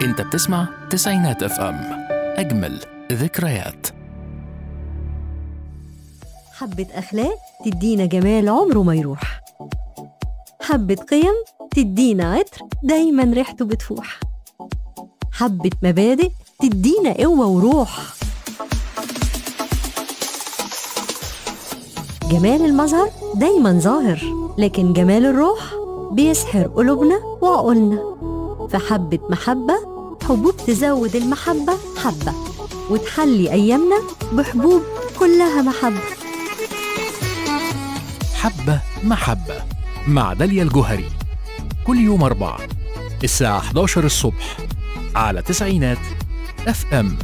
انت بتسمع تسعينات اف ام اجمل ذكريات حبة أخلاق تدينا جمال عمره ما يروح حبة قيم تدينا عطر دايما ريحته بتفوح حبة مبادئ تدينا قوة وروح جمال المظهر دايما ظاهر لكن جمال الروح بيسحر قلوبنا وعقولنا فحبة محبة حبوب تزود المحبة حبة وتحلي أيامنا بحبوب كلها محبة حبة محبة مع داليا الجوهري كل يوم أربعة الساعة 11 الصبح على تسعينات اف ام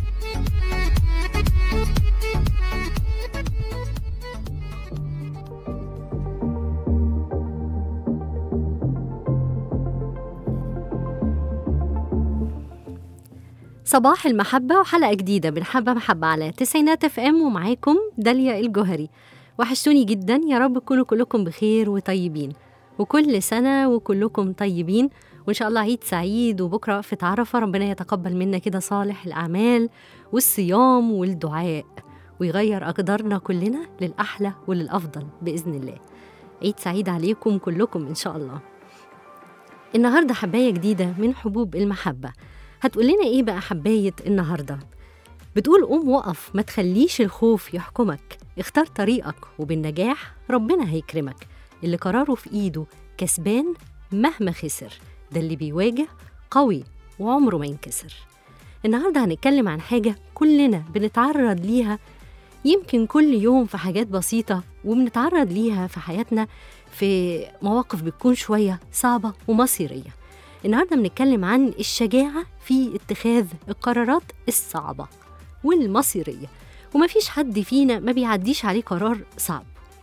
صباح المحبة وحلقة جديدة من حبة محبة على تسعينات اف ام ومعاكم داليا الجوهري وحشتوني جدا يا رب تكونوا كلكم بخير وطيبين وكل سنة وكلكم طيبين وإن شاء الله عيد سعيد وبكرة في عرفة ربنا يتقبل منا كده صالح الأعمال والصيام والدعاء ويغير أقدارنا كلنا للأحلى وللأفضل بإذن الله عيد سعيد عليكم كلكم إن شاء الله النهاردة حباية جديدة من حبوب المحبة هتقول لنا إيه بقى حباية النهاردة بتقول قوم وقف ما تخليش الخوف يحكمك اختار طريقك وبالنجاح ربنا هيكرمك اللي قراره في ايده كسبان مهما خسر ده اللي بيواجه قوي وعمره ما ينكسر النهاردة هنتكلم عن حاجة كلنا بنتعرض ليها يمكن كل يوم في حاجات بسيطة وبنتعرض ليها في حياتنا في مواقف بتكون شوية صعبة ومصيرية النهاردة بنتكلم عن الشجاعة في اتخاذ القرارات الصعبة والمصيرية ومفيش حد فينا ما بيعديش عليه قرار صعب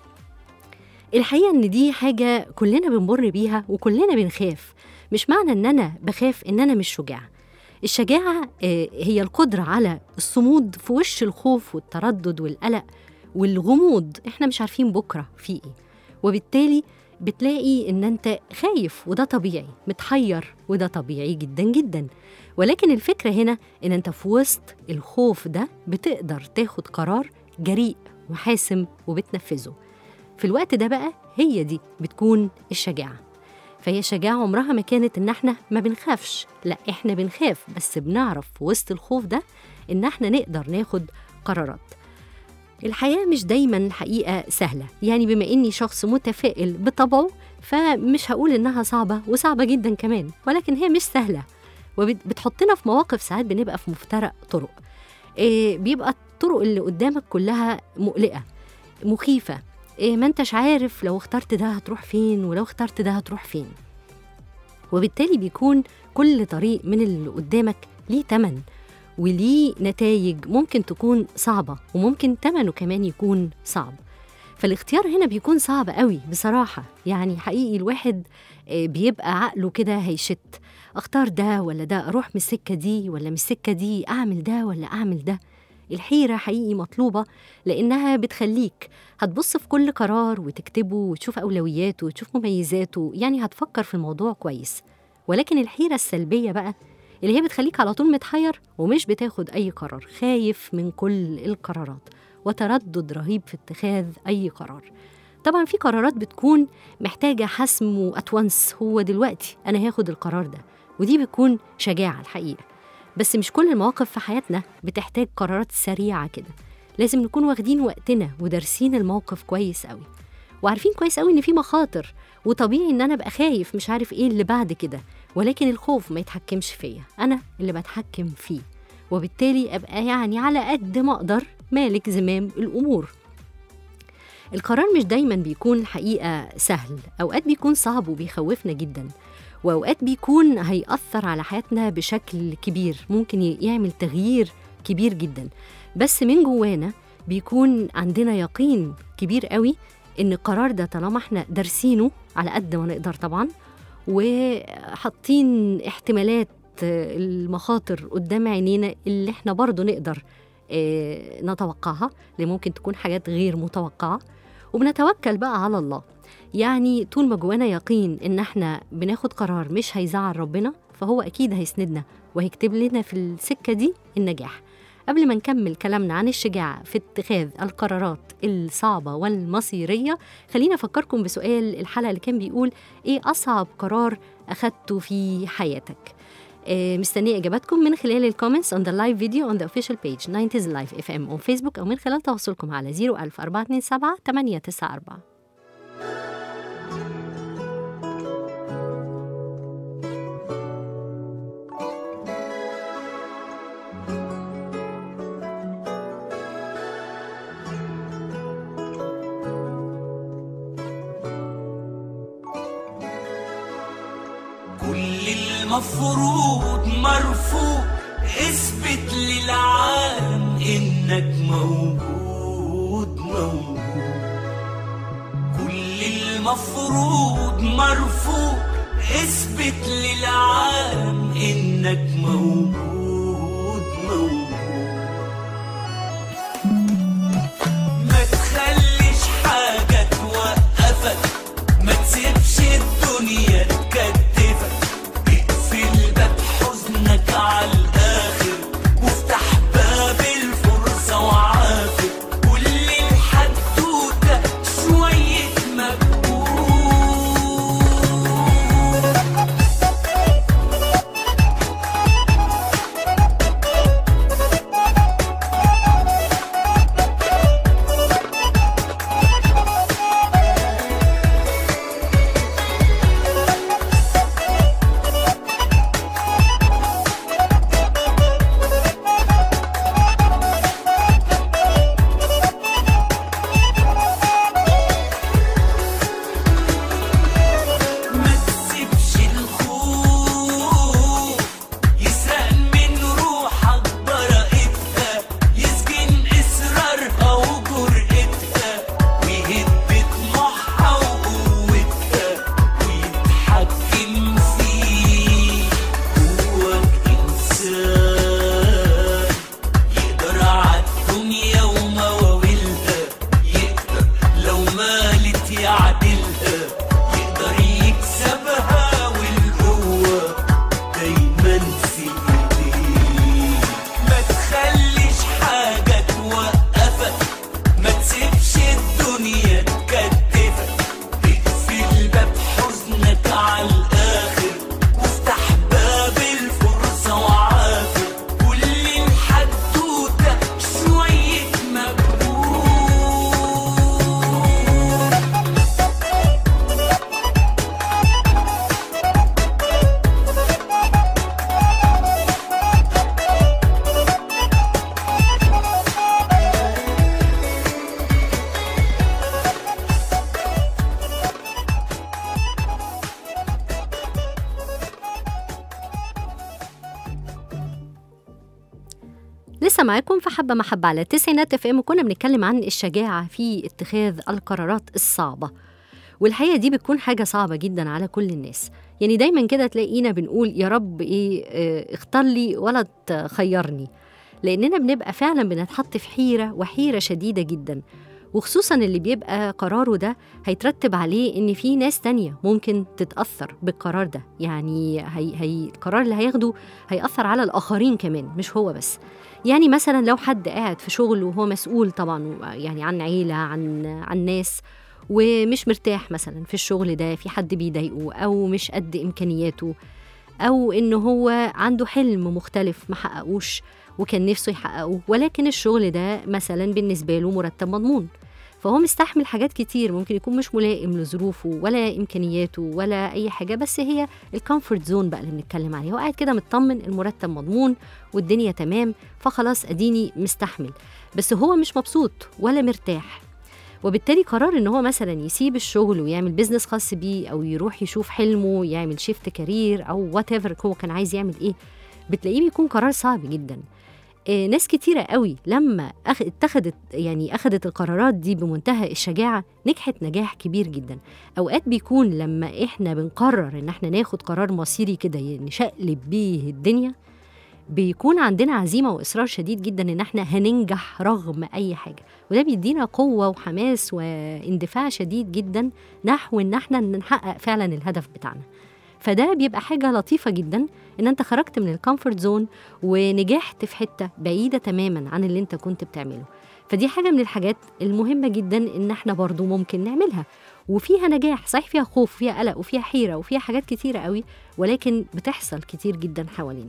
الحقيقة إن دي حاجة كلنا بنمر بيها وكلنا بنخاف مش معنى إن أنا بخاف إن أنا مش شجاع الشجاعة آه، هي القدرة على الصمود في وش الخوف والتردد والقلق والغموض إحنا مش عارفين بكرة في إيه وبالتالي بتلاقي إن أنت خايف وده طبيعي متحير وده طبيعي جدا جدا ولكن الفكرة هنا إن أنت في وسط الخوف ده بتقدر تاخد قرار جريء وحاسم وبتنفذه في الوقت ده بقى هي دي بتكون الشجاعة فهي الشجاعة عمرها ما كانت إن إحنا ما بنخافش لا إحنا بنخاف بس بنعرف في وسط الخوف ده إن إحنا نقدر ناخد قرارات الحياة مش دايما الحقيقة سهلة يعني بما إني شخص متفائل بطبعه فمش هقول إنها صعبة وصعبة جدا كمان ولكن هي مش سهلة وبتحطنا في مواقف ساعات بنبقى في مفترق طرق إيه بيبقى الطرق اللي قدامك كلها مقلقة مخيفة إيه ما انتش عارف لو اخترت ده هتروح فين ولو اخترت ده هتروح فين وبالتالي بيكون كل طريق من اللي قدامك ليه تمن وليه نتائج ممكن تكون صعبة وممكن تمنه كمان يكون صعب فالاختيار هنا بيكون صعب قوي بصراحة يعني حقيقي الواحد آه، بيبقى عقله كده هيشت اختار ده ولا ده اروح من السكة دي ولا من السكة دي اعمل ده ولا اعمل ده الحيرة حقيقي مطلوبة لأنها بتخليك هتبص في كل قرار وتكتبه وتشوف أولوياته وتشوف مميزاته يعني هتفكر في الموضوع كويس ولكن الحيرة السلبية بقى اللي هي بتخليك على طول متحير ومش بتاخد أي قرار خايف من كل القرارات وتردد رهيب في اتخاذ أي قرار طبعا في قرارات بتكون محتاجة حسم وأتونس هو دلوقتي أنا هاخد القرار ده ودي بتكون شجاعة الحقيقة بس مش كل المواقف في حياتنا بتحتاج قرارات سريعة كده لازم نكون واخدين وقتنا ودارسين الموقف كويس قوي وعارفين كويس قوي ان في مخاطر وطبيعي ان انا ابقى خايف مش عارف ايه اللي بعد كده ولكن الخوف ما يتحكمش فيا انا اللي بتحكم فيه وبالتالي ابقى يعني على قد ما اقدر مالك زمام الامور القرار مش دايما بيكون حقيقة سهل أوقات بيكون صعب وبيخوفنا جدا وأوقات بيكون هيأثر على حياتنا بشكل كبير ممكن ي- يعمل تغيير كبير جدا بس من جوانا بيكون عندنا يقين كبير قوي إن القرار ده طالما احنا دارسينه على قد ما نقدر طبعا وحاطين احتمالات آه، المخاطر قدام عينينا اللي احنا برضو نقدر آه، نتوقعها اللي ممكن تكون حاجات غير متوقعة وبنتوكل بقى على الله يعني طول ما جوانا يقين ان احنا بناخد قرار مش هيزعل ربنا فهو اكيد هيسندنا وهيكتب لنا في السكه دي النجاح قبل ما نكمل كلامنا عن الشجاعة في اتخاذ القرارات الصعبة والمصيرية خلينا أفكركم بسؤال الحلقة اللي كان بيقول إيه أصعب قرار أخدته في حياتك آه، مستنية إجاباتكم من خلال الكومنتس on the live video on the official page 90s Live FM on Facebook أو من خلال تواصلكم على 01000 427 894 كل المفروض مرفوض اثبت للعالم انك موجود موجود كل المفروض مرفوض اثبت للعالم انك موجود موجود ما تخليش حاجة توقفك ما تسيبش الدنيا تكتفك اقفل باب حزنك على الآخر وافتح باب الفرصة وعافر كل الحدوتة شوية مجهود ما تسيبش الخوف يسرق من روحك براءتها يسجن إصرارها وجرأتها ويهد طموحها وقوتها ويتحكم فيك جواك إنسان يقدر عالدنيا ومواويلها يقدر لو مالت يعدلها يقدر يكسبها والقوة دايما في ايديك ما تخليش حاجة توقفك ما تسيبش الدنيا تكتفك اقفل باب حزنك على الآخر وافتح باب الفرصة وعافر كل الحدوتة شوية مجهود لسه معاكم في حبة محبة على التسعينات اف ام وكنا بنتكلم عن الشجاعة في اتخاذ القرارات الصعبة والحقيقة دي بتكون حاجة صعبة جدا على كل الناس يعني دايما كده تلاقينا بنقول يا رب ايه اه اختار لي ولا تخيرني لأننا بنبقى فعلا بنتحط في حيرة وحيرة شديدة جدا وخصوصا اللي بيبقى قراره ده هيترتب عليه ان في ناس تانية ممكن تتأثر بالقرار ده يعني هي هي القرار اللي هياخده هيأثر على الآخرين كمان مش هو بس يعني مثلا لو حد قاعد في شغل وهو مسؤول طبعا يعني عن عيلة عن عن ناس ومش مرتاح مثلا في الشغل ده في حد بيضايقه أو مش قد إمكانياته أو إن هو عنده حلم مختلف محققوش وكان نفسه يحققه ولكن الشغل ده مثلا بالنسبة له مرتب مضمون فهو مستحمل حاجات كتير ممكن يكون مش ملائم لظروفه ولا إمكانياته ولا أي حاجة بس هي الكومفورت زون بقى اللي بنتكلم عليه هو قاعد كده مطمن المرتب مضمون والدنيا تمام فخلاص أديني مستحمل بس هو مش مبسوط ولا مرتاح وبالتالي قرار ان هو مثلا يسيب الشغل ويعمل بيزنس خاص بيه او يروح يشوف حلمه يعمل شيفت كارير او وات ايفر هو كان عايز يعمل ايه بتلاقيه بيكون قرار صعب جدا آه، ناس كتيرة قوي لما أخ... اتخذت يعني أخذت القرارات دي بمنتهى الشجاعة نجحت نجاح كبير جدا أوقات بيكون لما إحنا بنقرر إن إحنا ناخد قرار مصيري كده نشقلب بيه الدنيا بيكون عندنا عزيمه واصرار شديد جدا ان احنا هننجح رغم اي حاجه وده بيدينا قوه وحماس واندفاع شديد جدا نحو ان احنا نحقق فعلا الهدف بتاعنا فده بيبقى حاجه لطيفه جدا ان انت خرجت من الكومفورت زون ونجحت في حته بعيده تماما عن اللي انت كنت بتعمله فدي حاجه من الحاجات المهمه جدا ان احنا برضو ممكن نعملها وفيها نجاح صحيح فيها خوف وفيها قلق وفيها حيره وفيها حاجات كتيره قوي ولكن بتحصل كتير جدا حوالينا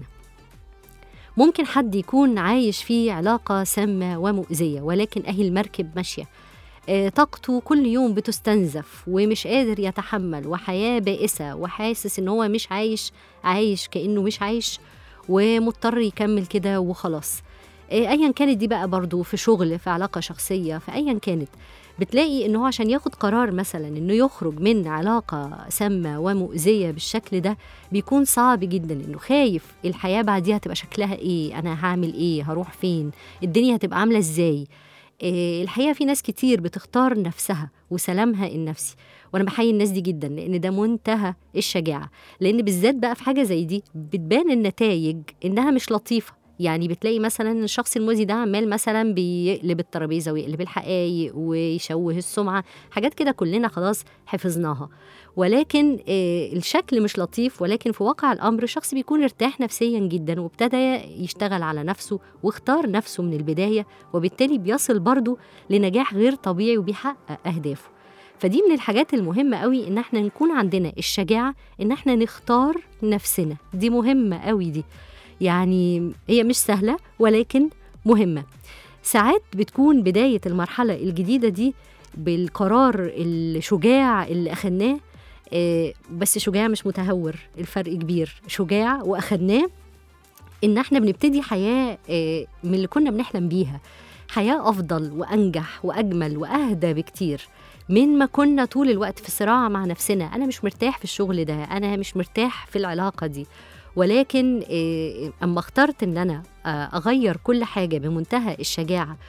ممكن حد يكون عايش في علاقة سامة ومؤذية ولكن أهي المركب ماشية آه، طاقته كل يوم بتستنزف ومش قادر يتحمل وحياة بائسة وحاسس إن هو مش عايش عايش كأنه مش عايش ومضطر يكمل كده وخلاص آه، أيا كانت دي بقى برضو في شغل في علاقة شخصية في أيا كانت بتلاقي إن هو عشان ياخد قرار مثلا إنه يخرج من علاقة سامة ومؤذية بالشكل ده بيكون صعب جدا إنه خايف الحياة بعديها تبقى شكلها إيه أنا هعمل إيه هروح فين الدنيا هتبقى عاملة إزاي إيه، الحقيقه في ناس كتير بتختار نفسها وسلامها النفسي وانا بحيي الناس دي جدا لان ده منتهى الشجاعه لان بالذات بقى في حاجه زي دي بتبان النتائج انها مش لطيفه يعني بتلاقي مثلا الشخص المؤذي ده عمال مثلا بيقلب الترابيزه ويقلب الحقائق ويشوه السمعه حاجات كده كلنا خلاص حفظناها ولكن آه، الشكل مش لطيف ولكن في واقع الامر الشخص بيكون ارتاح نفسيا جدا وابتدى يشتغل على نفسه واختار نفسه من البدايه وبالتالي بيصل برضه لنجاح غير طبيعي وبيحقق اهدافه فدي من الحاجات المهمة قوي إن احنا نكون عندنا الشجاعة إن احنا نختار نفسنا دي مهمة قوي دي يعني هي مش سهلة ولكن مهمة ساعات بتكون بداية المرحلة الجديدة دي بالقرار الشجاع اللي أخدناه آه، بس شجاع مش متهور الفرق كبير شجاع وأخدناه إن احنا بنبتدي حياة آه، من اللي كنا بنحلم بيها حياة أفضل وأنجح وأجمل وأهدى بكتير من ما كنا طول الوقت في صراع مع نفسنا أنا مش مرتاح في الشغل ده أنا مش مرتاح في العلاقة دي ولكن آه، أما اخترت إن أنا آه، أغير كل حاجة بمنتهى الشجاعة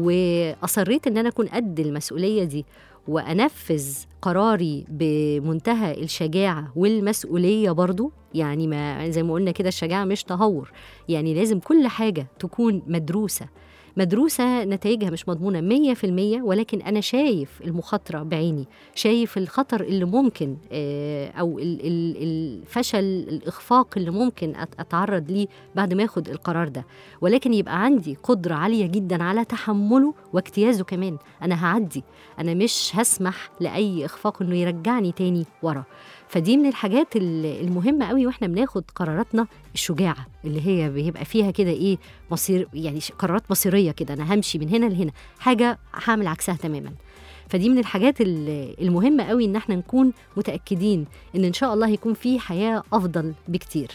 وأصريت إن أنا أكون قد المسؤولية دي وأنفذ قراري بمنتهى الشجاعة والمسؤولية برضو يعني ما زي ما قلنا كده الشجاعة مش تهور يعني لازم كل حاجة تكون مدروسة مدروسة نتائجها مش مضمونة مية في المية ولكن أنا شايف المخاطرة بعيني شايف الخطر اللي ممكن آه، أو ال- ال- الفشل الإخفاق اللي ممكن أت- أتعرض ليه بعد ما أخد القرار ده ولكن يبقى عندي قدرة عالية جدا على تحمله واجتيازه كمان أنا هعدي أنا مش هسمح لأي إخفاق إنه يرجعني تاني ورا فدي من الحاجات ال- المهمة قوي واحنا بناخد قراراتنا الشجاعة اللي هي بيبقى فيها كده ايه مصير يعني ش- قرارات مصيرية كده انا همشي من هنا لهنا حاجة هعمل عكسها تماما فدي من الحاجات ال- المهمة قوي ان احنا نكون متأكدين ان ان شاء الله هيكون في حياة افضل بكتير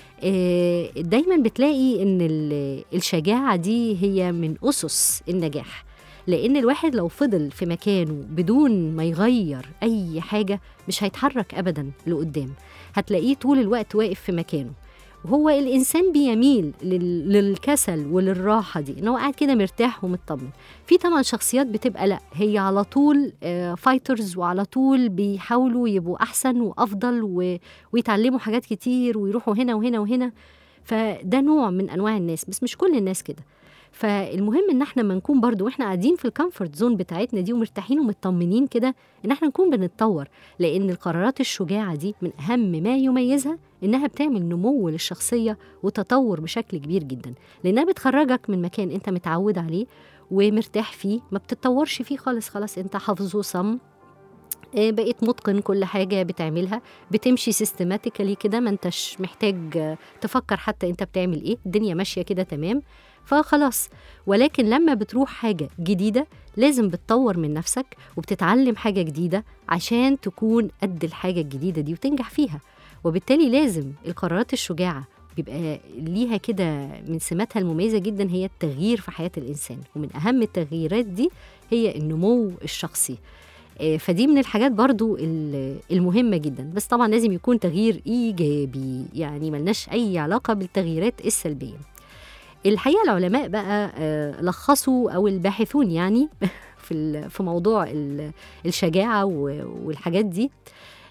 آه، دايما بتلاقي ان ال- الشجاعة دي هي من أسس النجاح لأن الواحد لو فضل في مكانه بدون ما يغير أي حاجة مش هيتحرك أبدا لقدام هتلاقيه طول الوقت واقف في مكانه وهو الإنسان بيميل لل- للكسل وللراحة دي إن هو قاعد كده مرتاح ومطمن في طبعا شخصيات بتبقى لا هي على طول فايترز وعلى طول بيحاولوا يبقوا أحسن وأفضل و... ويتعلموا حاجات كتير ويروحوا هنا وهنا وهنا فده نوع من أنواع الناس بس مش كل الناس كده فالمهم ان احنا ما نكون برضو واحنا قاعدين في الكومفورت زون بتاعتنا دي ومرتاحين ومطمنين كده ان احنا نكون بنتطور لان القرارات الشجاعه دي من اهم ما يميزها انها بتعمل نمو للشخصيه وتطور بشكل كبير جدا لانها بتخرجك من مكان انت متعود عليه ومرتاح فيه ما بتتطورش فيه خالص خلاص انت حافظه صم آه، بقيت متقن كل حاجه بتعملها بتمشي سيستماتيكالي كده ما انتش محتاج آه، تفكر حتى انت بتعمل ايه الدنيا ماشيه كده تمام فخلاص ولكن لما بتروح حاجة جديدة لازم بتطور من نفسك وبتتعلم حاجة جديدة عشان تكون قد الحاجة الجديدة دي وتنجح فيها وبالتالي لازم القرارات الشجاعة بيبقى ليها كده من سماتها المميزة جدا هي التغيير في حياة الإنسان ومن أهم التغييرات دي هي النمو الشخصي آه، فدي من الحاجات برضو ال- المهمة جدا بس طبعا لازم يكون تغيير إيجابي يعني ملناش أي علاقة بالتغييرات السلبية الحقيقه العلماء بقى آه، لخصوا او الباحثون يعني في ال- في موضوع ال- الشجاعه و- والحاجات دي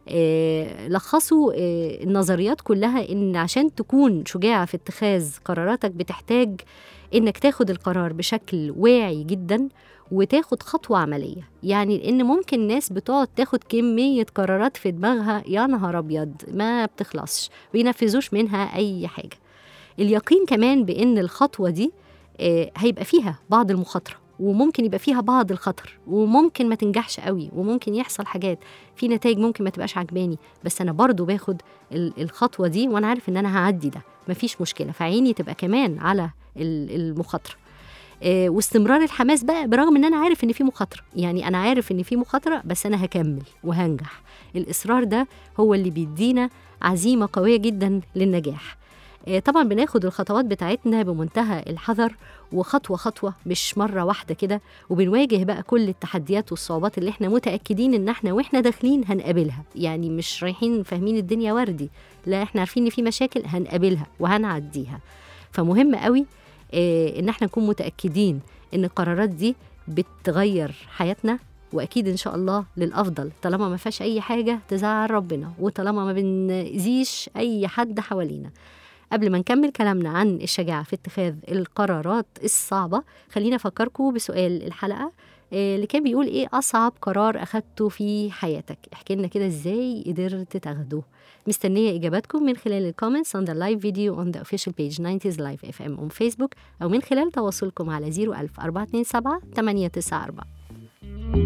آه، لخصوا آه، النظريات كلها ان عشان تكون شجاع في اتخاذ قراراتك بتحتاج انك تاخد القرار بشكل واعي جدا وتاخد خطوة عملية يعني ان ممكن ناس بتقعد تاخد كمية قرارات في دماغها يا نهار ابيض ما بتخلصش بينفذوش منها اي حاجة اليقين كمان بان الخطوة دي آه، هيبقى فيها بعض المخاطرة وممكن يبقى فيها بعض الخطر وممكن ما تنجحش قوي وممكن يحصل حاجات في نتائج ممكن ما تبقاش عجباني بس انا برضو باخد ال- الخطوه دي وانا عارف ان انا هعدي ده مفيش مشكله فعيني تبقى كمان على ال- المخاطره آه، واستمرار الحماس بقى برغم ان انا عارف ان في مخاطره يعني انا عارف ان في مخاطره بس انا هكمل وهنجح الاصرار ده هو اللي بيدينا عزيمه قويه جدا للنجاح آه، طبعا بناخد الخطوات بتاعتنا بمنتهى الحذر وخطوه خطوه مش مره واحده كده وبنواجه بقى كل التحديات والصعوبات اللي احنا متاكدين ان احنا واحنا داخلين هنقابلها يعني مش رايحين فاهمين الدنيا وردي لا احنا عارفين ان في مشاكل هنقابلها وهنعديها فمهم قوي آه، ان احنا نكون متاكدين ان القرارات دي بتغير حياتنا واكيد ان شاء الله للافضل طالما ما فيهاش اي حاجه تزعل ربنا وطالما ما بنأذيش اي حد حوالينا قبل ما نكمل كلامنا عن الشجاعة في اتخاذ القرارات الصعبة خلينا أفكركم بسؤال الحلقة آه، اللي كان بيقول إيه أصعب قرار أخدته في حياتك احكي لنا كده إزاي قدرت تاخده مستنية إجاباتكم من خلال الكومنتس on the live video on the official page 90s Live FM on Facebook أو من خلال تواصلكم على 01000 427 894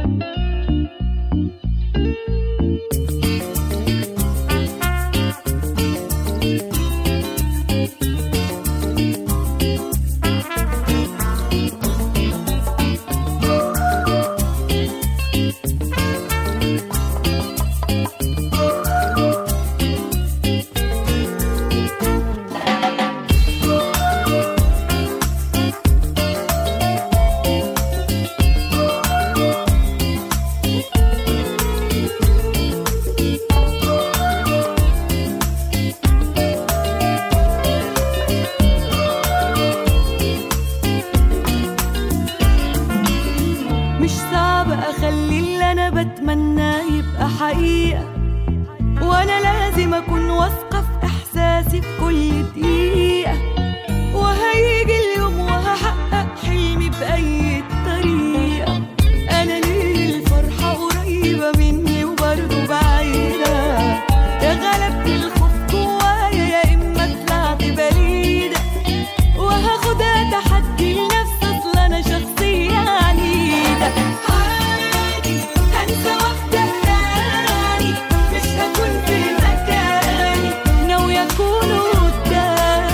مش صعب اخلي اللي انا بتمناه يبقى حقيقة وانا لازم اكون واثقة في احساسي في كل دقيقة وهيجي اليوم وهحقق حلمي بأي طريقة انا ليه الفرحة قريبة مني وبرضه بعيدة يا غلبت الخوف جوايا يا اما طلعت بعيدة وهاخدها تحدي لنفسي اصل انا شخصية عنيدة عادي هنسى واحدة تاني مش هكون في مكاني ناوية اكون قدام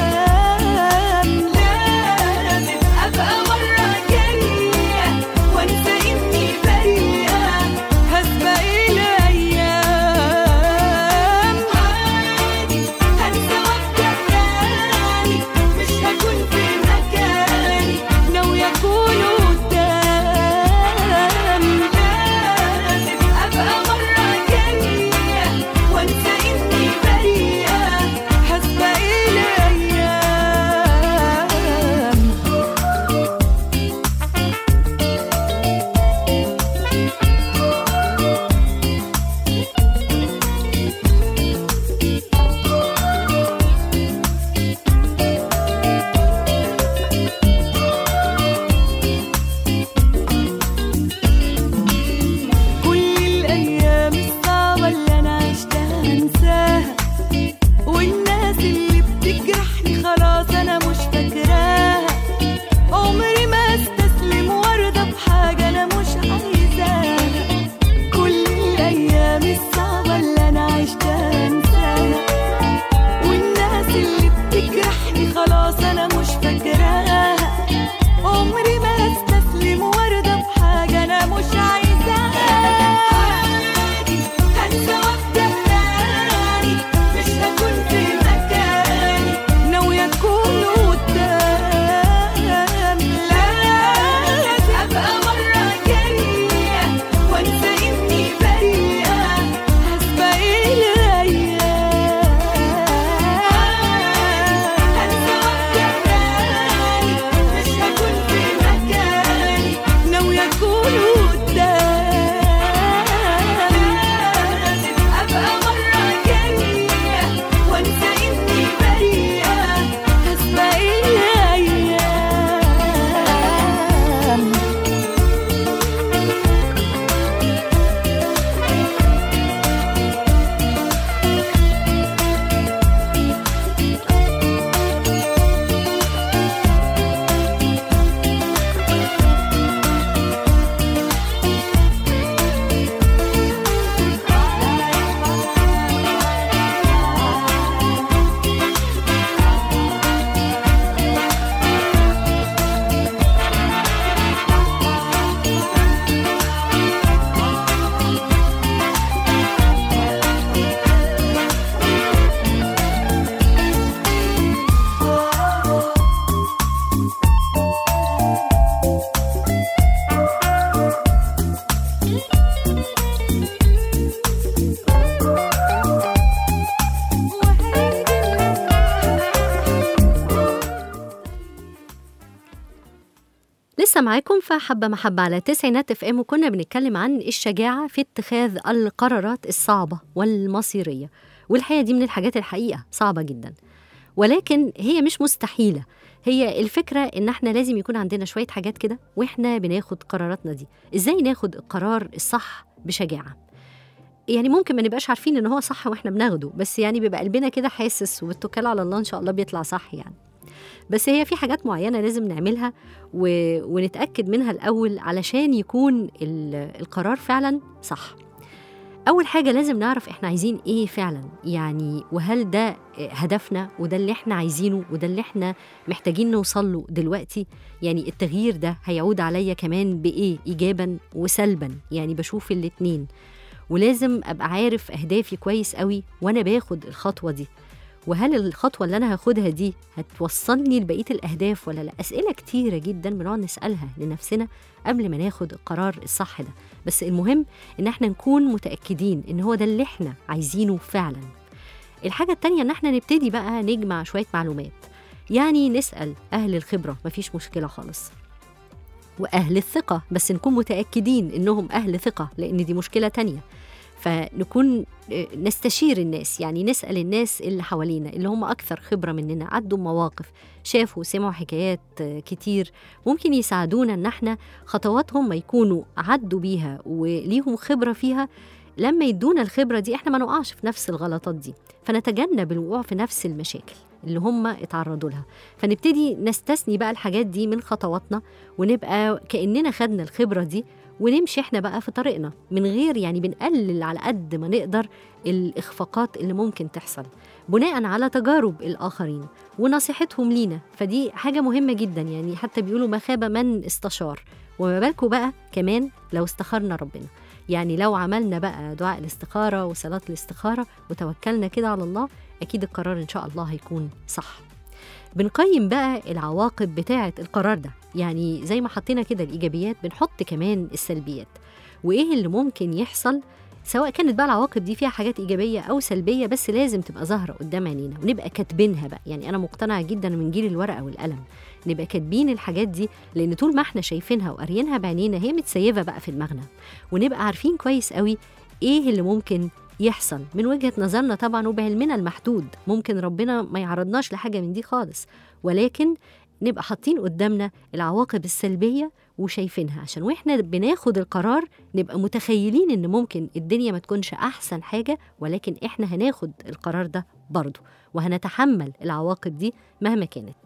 لازم ابقى مرة جاية وانسى اني بريئة هسبق الايام عادي هنسى واحدة تاني مش هكون في مكاني ناوية اكون قدام لازم ابقى مرة جاية وانسى اني بريئة هسبق الايام كل الأيام الصعبة اللي أنا عشتها هنساها والناس اللي بتجرحني خلاص أنا مش فاكراها عمري ما استسلم وارضى بحاجة أنا مش عايزاها كل الأيام الصعبة اللي أنا عشتها هنساها والناس اللي بتجرحني خلاص أنا مش فاكراها عمري ما استسلم وارضى بحاجة أنا مش عايزاها عادي هنسى واحدة تاني لسه معاكم في حبة محبة على تسعينات اف ام وكنا بنتكلم عن الشجاعة في اتخاذ القرارات الصعبة والمصيرية والحقيقة دي من الحاجات الحقيقة صعبة جدا ولكن هي مش مستحيلة هي الفكرة إن احنا لازم يكون عندنا شوية حاجات كده واحنا بناخد قراراتنا دي ازاي ناخد القرار الصح بشجاعة يعني ممكن ما نبقاش عارفين ان هو صح واحنا بناخده بس يعني بيبقى قلبنا كده حاسس والتوكل على الله ان شاء الله بيطلع صح يعني بس هي في حاجات معينة لازم نعملها و... ونتأكد منها الأول علشان يكون ال... القرار فعلا صح أول حاجة لازم نعرف إحنا عايزين إيه فعلا يعني وهل ده هدفنا وده اللي إحنا عايزينه وده اللي إحنا محتاجين نوصل له دلوقتي يعني التغيير ده هيعود عليا كمان بإيه إيجابا وسلبا يعني بشوف الاتنين ولازم أبقى عارف أهدافي كويس قوي وأنا باخد الخطوة دي وهل الخطوة اللي أنا هاخدها دي هتوصلني لبقية الأهداف ولا لا؟ أسئلة كتيرة جدا بنقعد نسألها لنفسنا قبل ما ناخد القرار الصح ده بس المهم إن احنا نكون متأكدين إن هو ده اللي احنا عايزينه فعلا الحاجة التانية إن احنا نبتدي بقى نجمع شوية معلومات يعني نسأل أهل الخبرة مفيش مشكلة خالص وأهل الثقة بس نكون متأكدين إنهم أهل ثقة لأن دي مشكلة تانية فنكون نستشير الناس يعني نسأل الناس اللي حوالينا اللي هم أكثر خبرة مننا عدوا مواقف شافوا سمعوا حكايات كتير ممكن يساعدونا إن احنا خطواتهم ما يكونوا عدوا بيها وليهم خبرة فيها لما يدونا الخبرة دي احنا ما نقعش في نفس الغلطات دي فنتجنب الوقوع في نفس المشاكل اللي هم اتعرضوا لها فنبتدي نستثني بقى الحاجات دي من خطواتنا ونبقى كأننا خدنا الخبرة دي ونمشي احنا بقى في طريقنا من غير يعني بنقلل على قد ما نقدر الإخفاقات اللي ممكن تحصل بناء على تجارب الآخرين ونصيحتهم لينا فدي حاجة مهمة جدا يعني حتى بيقولوا ما خاب من استشار وما بالكم بقى كمان لو استخرنا ربنا يعني لو عملنا بقى دعاء الاستخارة وصلاة الاستخارة وتوكلنا كده على الله أكيد القرار إن شاء الله هيكون صح بنقيم بقى العواقب بتاعة القرار ده يعني زي ما حطينا كده الإيجابيات بنحط كمان السلبيات وإيه اللي ممكن يحصل سواء كانت بقى العواقب دي فيها حاجات إيجابية أو سلبية بس لازم تبقى ظاهرة قدام عينينا ونبقى كاتبينها بقى يعني أنا مقتنعة جدا من جيل الورقة والقلم نبقى كاتبين الحاجات دي لأن طول ما احنا شايفينها وقاريينها بعينينا هي متسيفة بقى في دماغنا ونبقى عارفين كويس قوي إيه اللي ممكن يحصل من وجهة نظرنا طبعا وبعلمنا المحدود ممكن ربنا ما يعرضناش لحاجة من دي خالص ولكن نبقى حاطين قدامنا العواقب السلبية وشايفينها عشان واحنا بناخد القرار نبقى متخيلين ان ممكن الدنيا ما تكونش احسن حاجة ولكن احنا هناخد القرار ده برضه وهنتحمل العواقب دي مهما كانت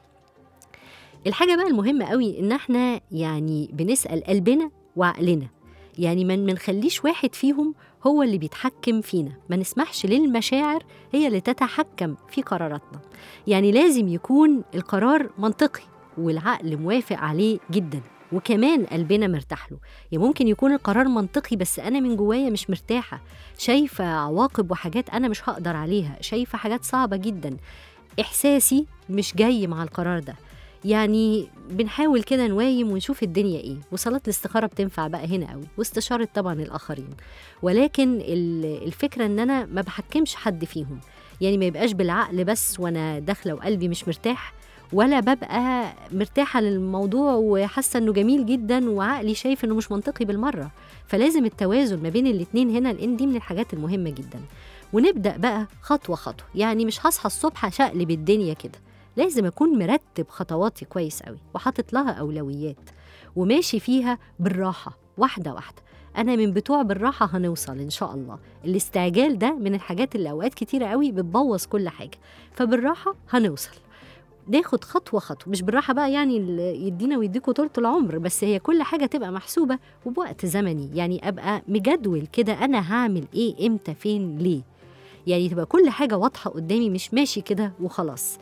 الحاجة بقى المهمة قوي ان احنا يعني بنسأل قلبنا وعقلنا يعني ما منخليش واحد فيهم هو اللي بيتحكم فينا ما نسمحش للمشاعر هي اللي تتحكم في قراراتنا يعني لازم يكون القرار منطقي والعقل موافق عليه جدا وكمان قلبنا مرتاح له يعني ممكن يكون القرار منطقي بس انا من جوايا مش مرتاحه شايفه عواقب وحاجات انا مش هقدر عليها شايفه حاجات صعبه جدا احساسي مش جاي مع القرار ده يعني بنحاول كده نوايم ونشوف الدنيا ايه وصلاة الاستخارة بتنفع بقى هنا قوي واستشارة طبعا الآخرين ولكن الفكرة ان انا ما بحكمش حد فيهم يعني ما يبقاش بالعقل بس وانا داخلة وقلبي مش مرتاح ولا ببقى مرتاحة للموضوع وحاسة انه جميل جدا وعقلي شايف انه مش منطقي بالمرة فلازم التوازن ما بين الاتنين هنا لان دي من الحاجات المهمة جدا ونبدأ بقى خطوة خطوة يعني مش هصحى الصبح شقلب الدنيا كده لازم أكون مرتب خطواتي كويس قوي وحاطط لها أولويات وماشي فيها بالراحة واحدة واحدة أنا من بتوع بالراحة هنوصل إن شاء الله الاستعجال ده من الحاجات اللي أوقات كتيرة قوي بتبوظ كل حاجة فبالراحة هنوصل ناخد خطوة خطوة مش بالراحة بقى يعني يدينا ويديكوا طولة العمر بس هي كل حاجة تبقى محسوبة وبوقت زمني يعني أبقى مجدول كده أنا هعمل إيه إمتى فين ليه يعني تبقى كل حاجة واضحة قدامي مش ماشي كده وخلاص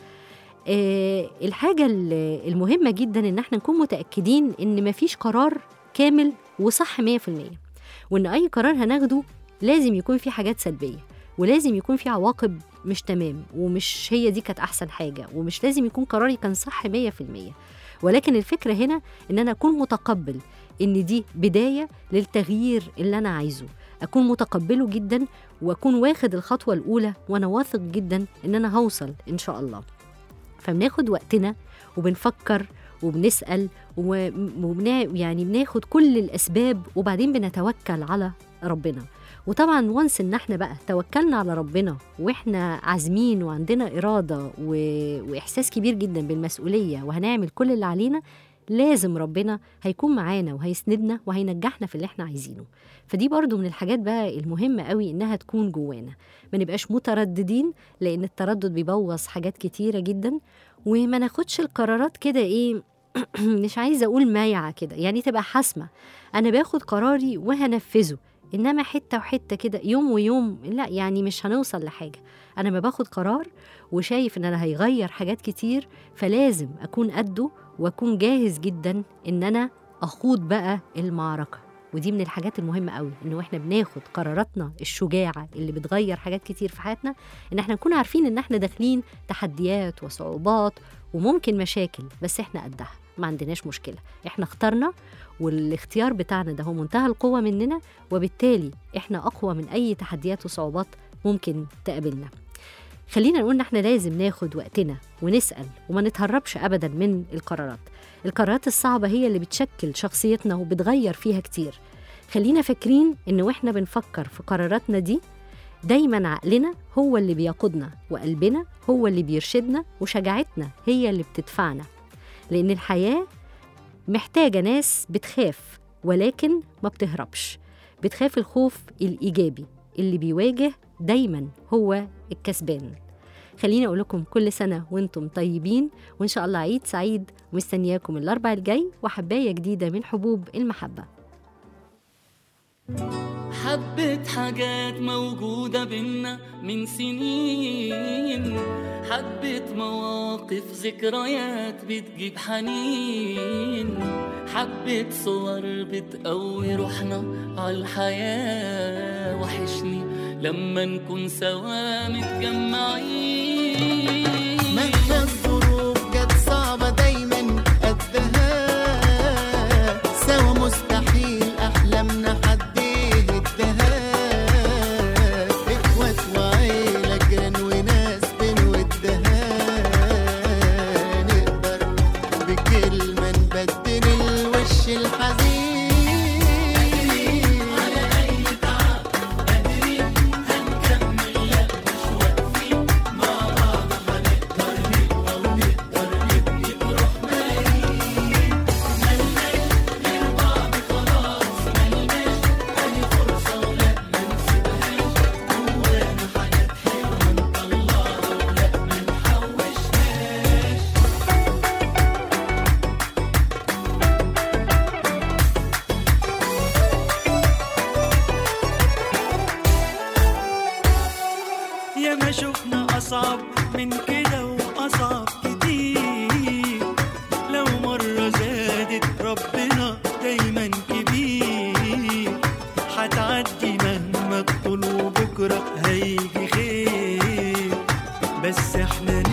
آه الحاجة المهمة جدا إن احنا نكون متأكدين إن مفيش قرار كامل وصح 100% وإن أي قرار هناخده لازم يكون فيه حاجات سلبية ولازم يكون فيه عواقب مش تمام ومش هي دي كانت أحسن حاجة ومش لازم يكون قراري كان صح 100% ولكن الفكرة هنا إن أنا أكون متقبل إن دي بداية للتغيير اللي أنا عايزه أكون متقبله جدا وأكون واخد الخطوة الأولى وأنا واثق جدا إن أنا هوصل إن شاء الله فبناخد وقتنا وبنفكر وبنسال وبنا يعني بناخد كل الاسباب وبعدين بنتوكل على ربنا وطبعا وانس ان احنا بقى توكلنا على ربنا واحنا عازمين وعندنا اراده و... واحساس كبير جدا بالمسؤوليه وهنعمل كل اللي علينا لازم ربنا هيكون معانا وهيسندنا وهينجحنا في اللي احنا عايزينه فدي برضو من الحاجات بقى المهمة قوي إنها تكون جوانا ما نبقاش مترددين لأن التردد بيبوظ حاجات كتيرة جدا وما ناخدش القرارات كده إيه مش عايزة أقول مايعة كده يعني تبقى حاسمة أنا باخد قراري وهنفذه إنما حتة وحتة كده يوم ويوم لا يعني مش هنوصل لحاجة أنا ما باخد قرار وشايف إن أنا هيغير حاجات كتير فلازم أكون قده وأكون جاهز جدا إن أنا أخوض بقى المعركة ودي من الحاجات المهمة قوي إنه إحنا بناخد قراراتنا الشجاعة اللي بتغير حاجات كتير في حياتنا إن إحنا نكون عارفين إن إحنا داخلين تحديات وصعوبات وممكن مشاكل بس إحنا قدها ما عندناش مشكلة إحنا اخترنا والاختيار بتاعنا ده هو منتهى القوة مننا وبالتالي إحنا أقوى من أي تحديات وصعوبات ممكن تقابلنا خلينا نقول ان احنا لازم ناخد وقتنا ونسال وما نتهربش ابدا من القرارات القرارات الصعبه هي اللي بتشكل شخصيتنا وبتغير فيها كتير خلينا فاكرين ان واحنا بنفكر في قراراتنا دي دايما عقلنا هو اللي بيقودنا وقلبنا هو اللي بيرشدنا وشجاعتنا هي اللي بتدفعنا لان الحياه محتاجه ناس بتخاف ولكن ما بتهربش بتخاف الخوف الايجابي اللي بيواجه دايما هو الكسبان خليني اقول لكم كل سنه وانتم طيبين وان شاء الله عيد سعيد ومستنياكم الاربع الجاي وحبايه جديده من حبوب المحبه حبة حاجات موجودة بينا من سنين حبة مواقف ذكريات بتجيب حنين حبة صور بتقوي روحنا عالحياة وحشني لما نكون سوا متجمعين مهما الظروف جت صعبة دايما قدها سوا مستحيل أحلامنا حد يهدها إخوات وعيلة جيران وناس بنودها نقدر بكلمة نبدل الوش الحزين يا ما شفنا أصعب من كده وأصعب كتير لو مرة زادت ربنا دايما كبير هتعدي مهما تطول وبكرة هيجي خير بس احنا